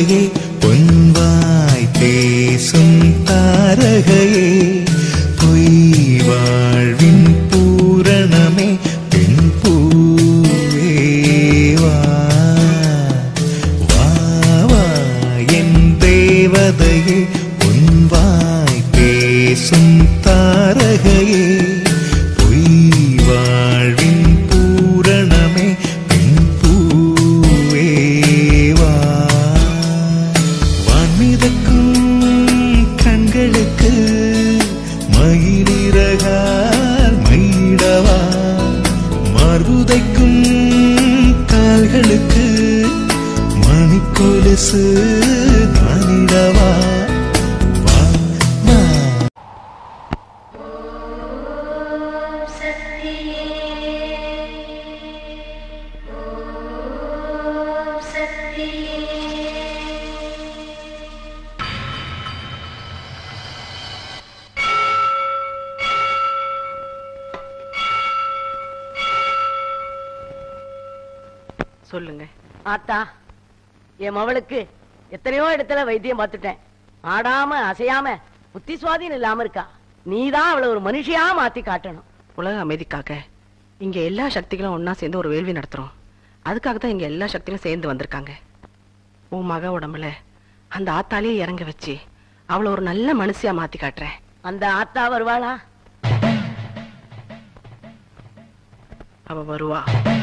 தேவதையே பொன்வாய் பேசும் தாரகையே பொய் வாழ்வின் பூரணமே பெண் பூவேவா வா வா என் தேவதையே பொன்வாய் பேசும் தாரகையே பொய் வாழ்வின் பூரணமே பெண் பூவேவா வான்மிதக்கும் கண்களுக்கு மயிலிறகால் மயிடவா மார்புதைக்கும் கால்களுக்கு மணிக்கொலுசு தானிடவா வா வா சொல்லுங்க ஆத்தா என் மவளுக்கு எத்தனையோ இடத்துல வைத்தியம் பார்த்துட்டேன் ஆடாம அசையாம புத்தி சுவாதீனம் இல்லாம இருக்கா நீதான் அவளை ஒரு மனுஷியா மாத்தி காட்டணும் உலக அமைதிக்காக இங்க எல்லா சக்திகளும் ஒண்ணா சேர்ந்து ஒரு வேள்வி நடத்துறோம் அதுக்காக தான் இங்க எல்லா சக்திகளும் சேர்ந்து வந்திருக்காங்க உன் மக உடம்புல அந்த ஆத்தாலே இறங்க வச்சு அவளை ஒரு நல்ல மனுஷியா மாத்தி காட்டுறேன் அந்த ஆத்தா வருவாளா அவ வருவா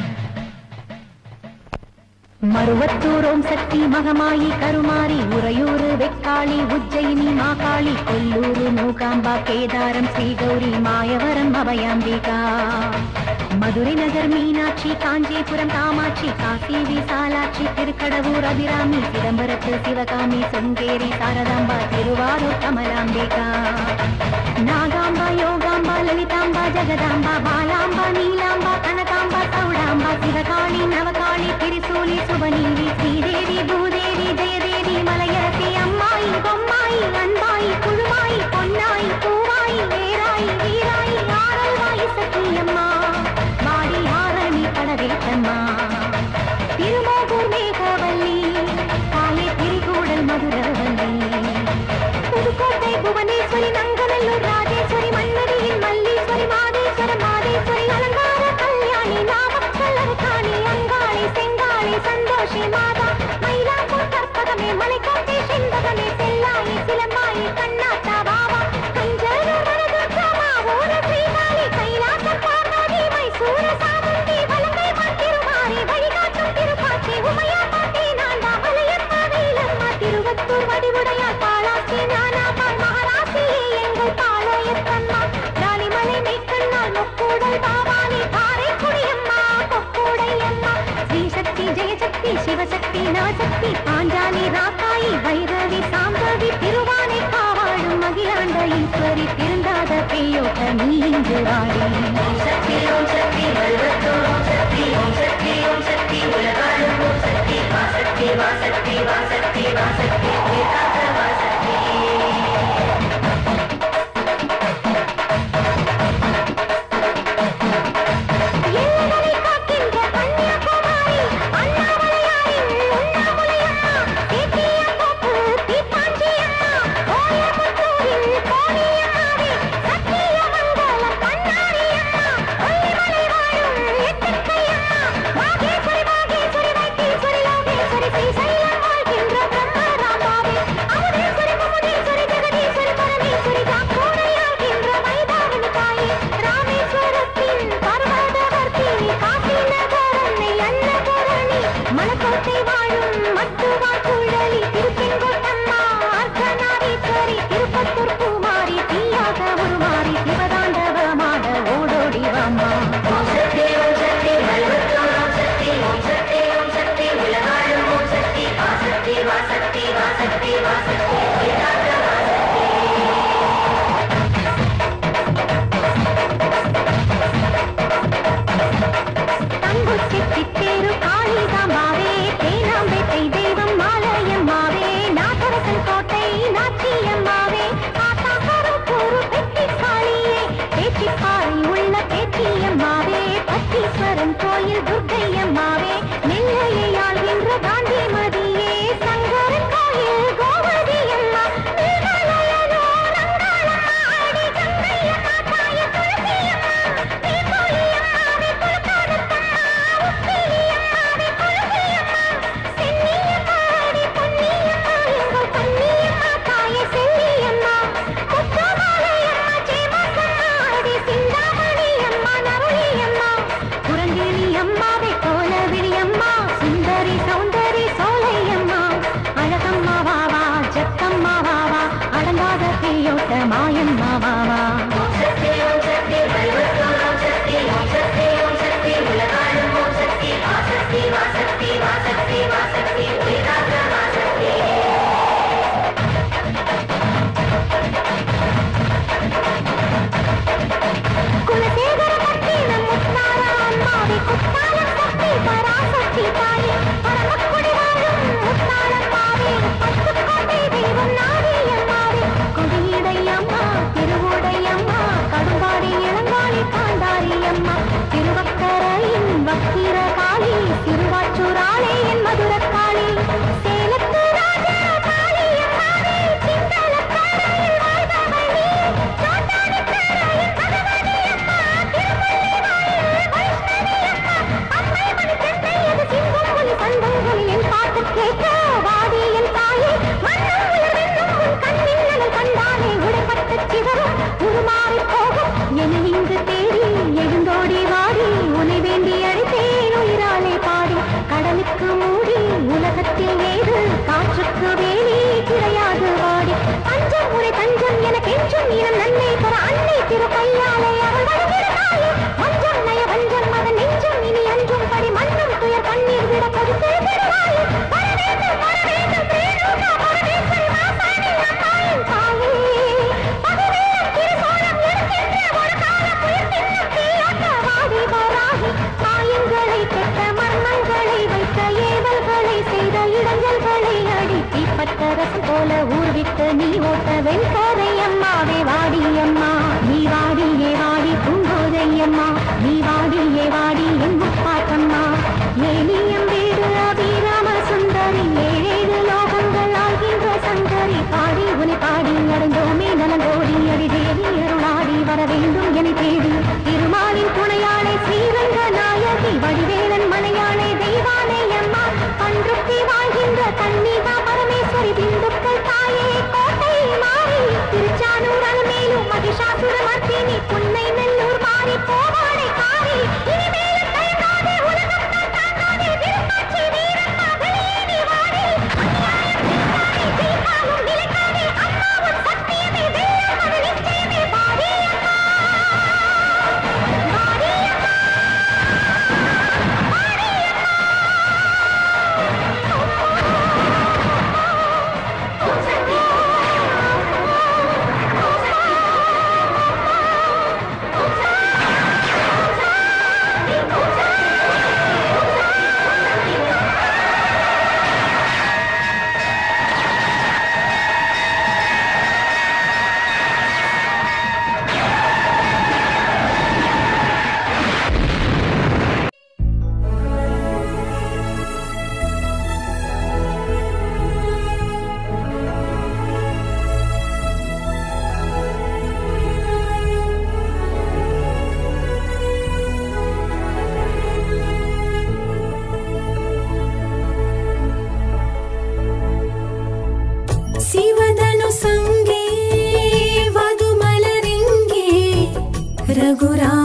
மருவத்தூரோம் சக்தி மகமாயி கருமாரி உறையூரு வெக்காளி உஜ்ஜயினி மாகாளி கொல்லூரு மூகாம்பா கேதாரம் ஸ்ரீகௌரி மாயவரம் அபயாம்பிகா மதுரை நகர் மீனாட்சி காஞ்சிபுரம் காமாட்சி காசி விசாலாட்சி திருக்கடவூர் அபிராமி சிதம்பரத்து சிவகாமி சுங்கேரி சாரதாம்பா திருவாரூர் கமலாம்பிகா நாகாம்பா யோகாம்பா லலிதாம்பா ஜெகதாம்பா பாலாம்பா நீலாம்பா கனகாம்பா சௌடாம்பா சிவகாளி நவகாளி திரிசூலி சுபநீலி ஸ்ரீதேவி பூதேவி ஜெயதேவி மலையரசி அம்மாயி பொம்மாயி அன்பாயி குழுவாயி பொன்னாயி பூவாயி வேராயி வீராயி ஆரல்வாயி சத்தியம்மா மாடி ஆரணி படவேட்டம்மா திருமோகூர் மேகவல்லி காலை திரிகூடல் மதுரவல்லி புதுக்கோட்டை புவனேஸ்வரி நங்கநல்லூர் ராஜேஸ்வரி மன்னதியின் மல்லீஸ்வரி மாதேஸ்வர மாதேஸ்வரி அலங்கார கல்யாணி நாமக்கல் காணி அங்காளி செங்காளி சந்தோஷி மாதா மயிலாப்பூர் கற்பகமே மலைக்கோட்டை செண்பகமே செல்லாயி சிலம்பாயி கண்ணாத்தா பாபா கஞ்சலூர் வரதுர்கமா ஊர ஸ்ரீகாளி கைலாச பார்வதி மைசூர சாமுண்டி வலங்கை திருமாரி வழிகாட்டும் திருப்பாச்சி உமையா பாட்டி நான்தா மலையப்பா வேலம்மா திருவத்தூர் வடிவுடையார் பாலாச்சி நானாமா மகாராசியே எங்கள் பாளையத்தம்மா ராணிமலை மெய்க்கண்ணால் முக்கூடல் பாவானி காரைக்குடியம்மா கொக்கூடையம்மா ஸ்ரீசக்தி ஜெயசக்தி சிவசக்தி நவசக்தி பாஞ்சாலி ராக்காயி வைரவி சாம்பவி திருவானை காவாழும் அகிலாண்ட ஈஸ்வரி திருந்தாத பெய்யோட்ட நீ இங்கு வாடி ஓம் சக்தி ஓம் சக்தி வல்வத்தூர் ஓம் சக்தி ஓம் சக்தி ஓம் சக்தி உலகாலும் ஓம் சக்தி வாசக்தி வாசக்தி வாசக்தி வாசக்தி வேதாந்த வாசக்தி எல்லைகளை காக்கின்ற கன்னியாகுமரி அண்ணாமலையாரின் உண்ணாமுலையம்மா தேத்தியங்கோப்பு தீப்பாஞ்சியம்மா கோயம்புத்தூரில் கோணியம்மாவே சத்தியமங்கலம் பண்ணாரியம்மா கொல்லிமலை வாழும் எத்திக்கையம்மா மாகேஸ்வரி மாகேஸ்வரி வைத்தீஸ்வரி லோகேஸ்வரி ஸ்ரீசைலம் வாழ்கின்ற பிரம்மராமாவே உன்னை தஞ்சம் என கெஞ்சும் இனம் நன்மை பெற அன்னை திரு கையாலே அருள் வருகிறாயே மஞ்சம் நய வஞ்சம் அதன் நெஞ்சம் இனி அஞ்சும் படி மன்னம் துயர் கண்ணீர் விட கொடுத்து பெறுவாயே வர வேண்டும் வர வேண்டும் ரேணுகா பரமேஸ்வரி மாசாணி அம்மாயின் தாயே பகவேலம் திருசோழம் எடுக்கின்ற ஒரு காலம் உயிர் தின்னும் தீயாட்ட வாடி வராகி மாயங்களை பெற்ற மர்மங்களை வைத்த ஏவல்களை செய்த இடைஞ்சல்களை அடி தீப்பட்ட ரசம் போல ஊர்விட்டு நீ ஓட்ட வெண்கரை அம்மாவே வாடி அம்மா நீ வாடியே வாடி பூங்கோதை அம்மா நீ வாடியே வாடி என் முப்பாட்டம்மா ஏனியம் வீடு அபிராம சுந்தரி ஏழேழு லோகங்கள் ஆகின்ற சங்கரி பாடி உனை பாடி அடைந்தோமே நலந்தோடி அடி தேவி அருளாடி வர வேண்டும் என தேடி திருமாலின் துணையாளே ஸ்ரீரங்க நாயகி வடிவேலன் மலையாளே தெய்வானை அம்மா பன்றுத்தி வாழ்கின்ற கன்னிகா பரமேஸ்வரி திண்டுக்கல் தாயே கோட்டை மாறி திருச்சானூர் அலமேலும் மகிஷாசுர மர்த்தினி புன்னை நெல்லூர் மாறி போவாடை காரி இனிமேலும் தயங்காதே உலகம் தான் தாங்காதே விருப்பாட்சி வீரம்மா வெளியே நீ வாடி அநியாயம் செய்யாதே ஜெயிக்காலும் நிலைக்காதே அம்மாவும் சத்தியமே வெல்லும் அது நிச்சயமே வாடி அம்மா வாடி அம்மா ಶಿವಧನು ಸಂಗೆ ವಧುಮಲರಿಂಗೆ ರಘುರಾ